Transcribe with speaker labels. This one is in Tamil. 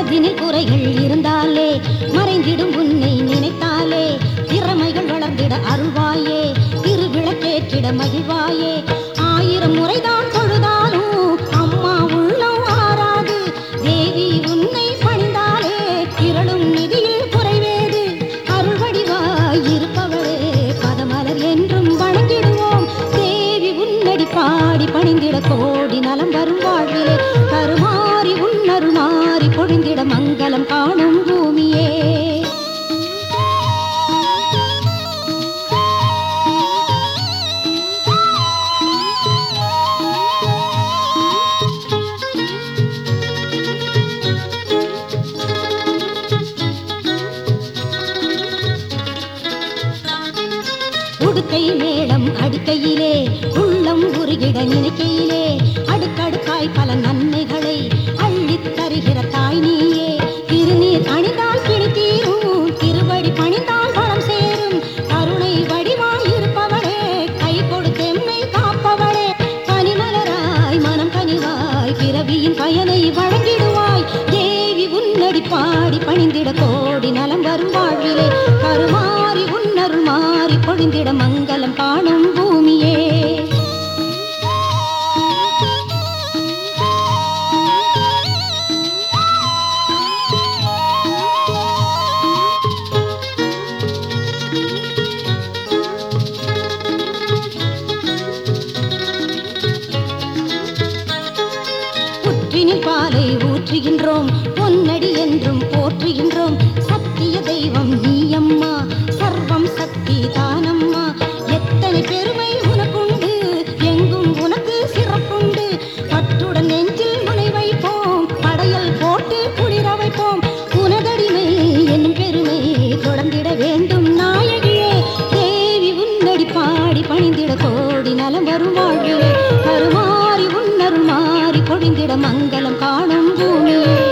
Speaker 1: மனதினில் குறைகள் இருந்தாலே மறைந்திடும் உன்னை நினைத்தாலே திறமைகள் வளர்ந்திட அருள்வாயே திருவிளக்கேற்றிட மகிழ்வாயே ஆயிரம் முறைதான் தொழுதாலும் அம்மா உள்ளம் ஆறாது தேவி உன்னை பணிந்தாலே திரளும் நிதியில் குறைவேது அருள் வடிவாய் இருப்பவளே பதமலர் என்றும் வணங்கிடுவோம் தேவி உன்னடி பாடி பணிந்திட கோடி நலம் வரும் வாழ்விலே கருமாறி உன்னருள் மாறி பொழிந்திட மங்களம் காணும் பூமியே உடுக்கை மேளம் அடிக்கையிலே உள்ளம் உருகிட நினைக்கையிலே அடுக்கடுக்காய் பல நன்மைகளை அள்ளித் தருகிற தாய் நீயே திருநீர் அணிந்தால் பிணி தீரும் திருவடி பணிந்தால் வளம் சேரும் கருணை வடிவாய் இருப்பவளே கை கொடுத்தெம்மை காப்பவளே பனிமலராய் மனம் கனிவாய் பிறவியின் பயனை வழங்கிடுவாய் தேவி உன்னடி பாடி பணிந்திட கோடி நலம் வரும் வாழ்விலே கருமாறி உன்னருள் மாறி பொழிந்திட மங்களம் காணும் பூமியே புற்றினில் பாலை ஊற்றுகின்றோம் பொன்னடி என்றும் போற்றுகின்றோம் சத்திய தெய்வம் நீ அம்மா சர்வம் சக்தி தானம்மா எத்தனை பெருமை உனக்குண்டு எங்கும் உனக்கு சிறப்புண்டு பற்றுடன் நெஞ்சில் முனை வைப்போம் படையல் போட்டு குளிர வைப்போம் உனதடிமை என்னும் பெருமை தொடர்ந்திட வேண்டும் நாயகியே தேவி உன்னடி பாடி பணிந்திட கோடி நலம் வரும் வாழ்விலே கருமாறி உன்னருள் மாறி பொழிந்திட மங்களம் காணும் பூமியே